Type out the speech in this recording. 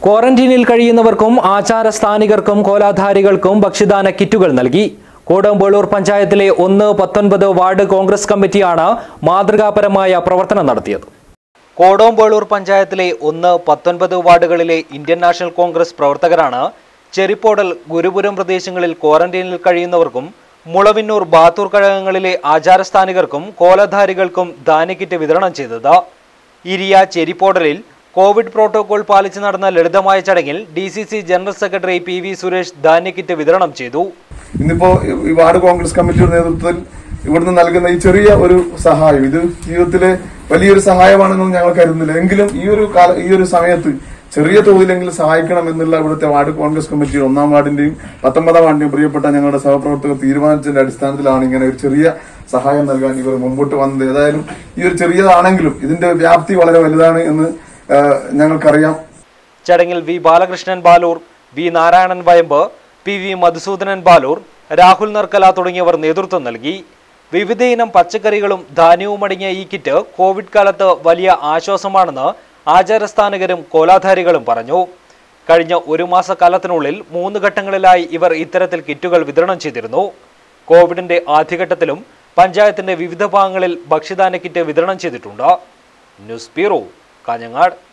ക്വാറന്റീനിൽ കഴിയുന്നവർക്കും ആചാരസ്ഥാനികർക്കും കോലാധാരികൾക്കും ഭക്ഷ്യദാന കിറ്റുകൾ നൽകി കോടമ്പേളൂർ പഞ്ചായത്തിലെ ഒന്ന് പത്തൊൻപത് വാർഡ് കോൺഗ്രസ് കമ്മിറ്റിയാണ് മാതൃകാപരമായ പ്രവർത്തനം നടത്തിയത് കോടോമ്പേളൂർ പഞ്ചായത്തിലെ ഒന്ന് പത്തൊൻപത് വാർഡുകളിലെ ഇന്ത്യൻ നാഷണൽ കോൺഗ്രസ് പ്രവർത്തകരാണ് ചെരിപ്പോടൽ ഗുരുപുരം പ്രദേശങ്ങളിൽ ക്വാറന്റീനിൽ കഴിയുന്നവർക്കും മുളവിന്നൂർ ബാത്തൂർ കഴകങ്ങളിലെ ആചാരസ്ഥാനികർക്കും കോലധാരികൾക്കും ധാന്യക്കിറ്റ് വിതരണം ചെയ്തത് ഇരിയ ചെരിപ്പോടലിൽ കോവിഡ് പ്രോട്ടോകോൾ പാലിച്ച് നടന്ന ലളിതമായ ചടങ്ങിൽ D C C general secretary P V Suresh ധാന്യക്കിറ്റ് വിതരണം ചെയ്തു ഇന്നിപ്പോ ഈ വാർഡ് കോൺഗ്രസ് കമ്മിറ്റിയുടെ നേതൃത്വത്തിൽ ഇവിടുന്ന് നൽകുന്ന ഈ ചെറിയ ഒരു സഹായം ഇത് ജീവിതത്തിലെ വലിയൊരു സഹായമാണെന്നൊന്നും ഞങ്ങൾ കരുതുന്നില്ല എങ്കിലും ഈ ഒരു കാല ഈ ഒരു സമയത്ത് ചെറിയ തോതിലെങ്കിലും സഹായിക്കണം എന്നുള്ള ഇവിടുത്തെ വാർഡ് കോൺഗ്രസ് കമ്മിറ്റി ഒന്നാം വാർഡിന്റെയും പത്തൊമ്പതാം വാർഡിന്റെയും പ്രിയപ്പെട്ട ഞങ്ങളുടെ സഹപ്രവർത്തകർ തീരുമാനിച്ചതിന്റെ അടിസ്ഥാനത്തിലാണ് ഇങ്ങനെ ഒരു ചെറിയ സഹായം നൽകാൻ ഇവർ മുമ്പോട്ട് വന്നത് ഏതായാലും ഈ ഒരു ചെറിയതാണെങ്കിലും ഇതിന്റെ വ്യാപ്തി വളരെ വലുതാണ് എന്ന് ആ, ഞങ്ങൾക്കറിയാം ചടങ്ങിൽ V Balakrishnan Balur V Narayanan Vayambu P V Madhusudanan Balur Rahul Narkkala തുടങ്ങിയവർ നേതൃത്വം നൽകി വിവിധയിനം പച്ചക്കറികളും ധാന്യവും അടങ്ങിയ ഈ കിറ്റ് കോവിഡ് കാലത്ത് വലിയ ആശ്വാസമാണെന്ന് ആചാരസ്ഥാനകരും കോലാധാരികളും പറഞ്ഞു കഴിഞ്ഞ ഒരു മാസക്കാലത്തിനുള്ളിൽ മൂന്ന് ഘട്ടങ്ങളിലായി ഇവർ ഇത്തരത്തിൽ കിറ്റുകൾ വിതരണം ചെയ്തിരുന്നു കോവിഡിന്റെ ആദ്യഘട്ടത്തിലും പഞ്ചായത്തിന്റെ വിവിധ ഭാഗങ്ങളിൽ ഭക്ഷ്യധാന്യ കിറ്റ് വിതരണം ചെയ്തിട്ടുണ്ട് ന്യൂസ് ബ്യൂറോ കാഞ്ഞങ്ങാട്